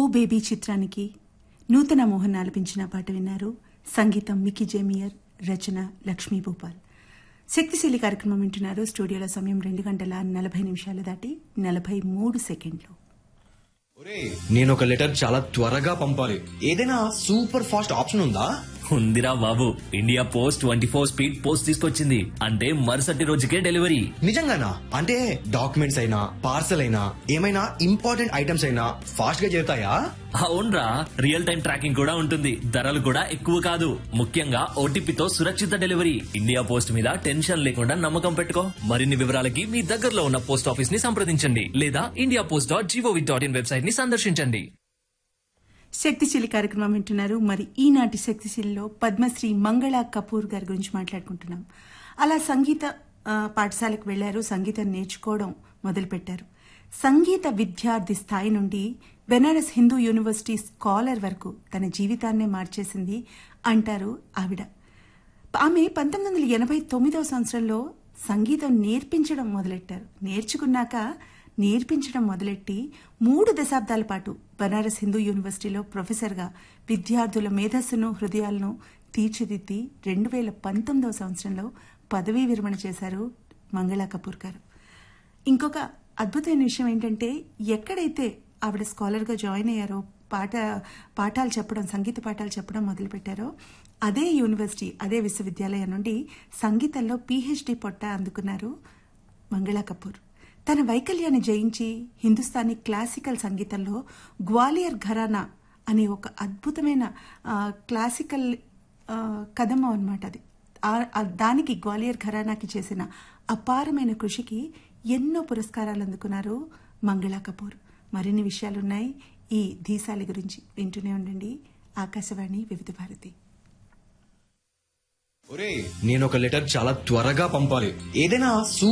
baby చిత్రానికి నూతన మోహన్ ఆలపించిన పాట విన్నారు సంగీతం మికీ జేమియర్ రచన లక్ష్మీ భూపాల్ శక్తిశీలి కార్యక్రమం వింటున్నారు స్టూడియోలో సమయం రెండు గంటల నలభై నిమిషాలు దాటి నలభై మూడు సెకండ్లు ఒరేయ్, నేను ఒక లెటర్ చాలా త్వరగా పంపాలి ఏదైనా సూపర్ ఫాస్ట్ ఆప్షన్ ఉందా ఉందిరా బాబు India post twenty four speed post తీసుకొచ్చింది అంటే మరుసటి రోజుకే డెలివరీ నిజంగానా అంటే డాక్యుమెంట్స్ అయినా పార్సల్ అయినా ఏమైనా ఇంపార్టెంట్ ఐటమ్స్ అయినా ఫాస్ట్ గా చేరుతాయా అవునరా రియల్ టైం ట్రాకింగ్ కూడా ఉంటుంది ధరలు కూడా ఎక్కువ కాదు ముఖ్యంగా ఓటీపీతో సురక్షిత డెలివరీ ఇండియా పోస్ట్ మీద టెన్షన్ లేకుండా నమ్మకం పెట్టుకో మరిన్ని వివరాలకి మీ దగ్గరలో ఉన్న పోస్ట్ ఆఫీస్ ని సంప్రదించండి లేదా India post dot G O V dot in website ని సందర్శించండి శక్తిశీలి కార్యక్రమం వింటున్నారు మరి ఈనాటి శక్తిశీలిలో పద్మశ్రీ మంగళ కపూర్ గారి గురించి మాట్లాడుకుంటున్నాం అలా సంగీత ఆ, పాఠశాలకు వెళ్లారు సంగీతం నేర్చుకోవడం మొదలుపెట్టారు సంగీత విద్యార్థి స్థాయి నుండి బెనారస్ హిందూ యూనివర్సిటీ స్కాలర్ వరకు తన జీవితాన్నే మార్చేసింది అంటారు ఆవిడ ఆమె పంతొమ్మిది వందల ఎనభై తొమ్మిదవ సంవత్సరంలో సంగీతం నేర్పించడం మొదలెట్టారు నేర్చుకున్నాక నేర్పించడం మొదలెట్టి మూడు దశాబ్దాల పాటు బనారస్ హిందూ యూనివర్సిటీలో ప్రొఫెసర్గా విద్యార్థుల మేధస్సును హృదయాలను తీర్చిదిద్ది రెండు వేల పంతొమ్మిదవ సంవత్సరంలో పదవీ విరమణ చేశారు మంగళా కపూర్ గారు ఇంకొక అద్భుతమైన విషయం ఏంటంటే ఎక్కడైతే ఆవిడ స్కాలర్గా జాయిన్ అయ్యారో పాట పాఠాలు చెప్పడం సంగీత పాఠాలు చెప్పడం మొదలుపెట్టారో అదే యూనివర్సిటీ అదే విశ్వవిద్యాలయం నుండి సంగీతంలో పీహెచ్డీ పొట్ట అందుకున్నారు మంగళా కపూర్ తన వైకల్యాన్ని జయించి హిందుస్థానీ క్లాసికల్ సంగీతంలో గ్వాలియర్ ఘరానా అనే ఒక అద్భుతమైన ఆ, క్లాసికల్ ఆ, కదమ్మం అన్నమాట అది ఆ- ఆ దానికి గ్వాలియర్ ఘరానాకి చేసిన అపారమైన కృషికి ఎన్నో పురస్కారాలు అందుకున్నారు మంగళా కపూర్ మరిన్ని విషయాలున్నాయి ఈ ధీసాలి గురించి వింటూనే ఉండండి ఆకాశవాణి వివిధ భారతి ఒరేయ్, నేను ఒక లెటర్ చాలా త్వరగా పంపాలి ఏదైనా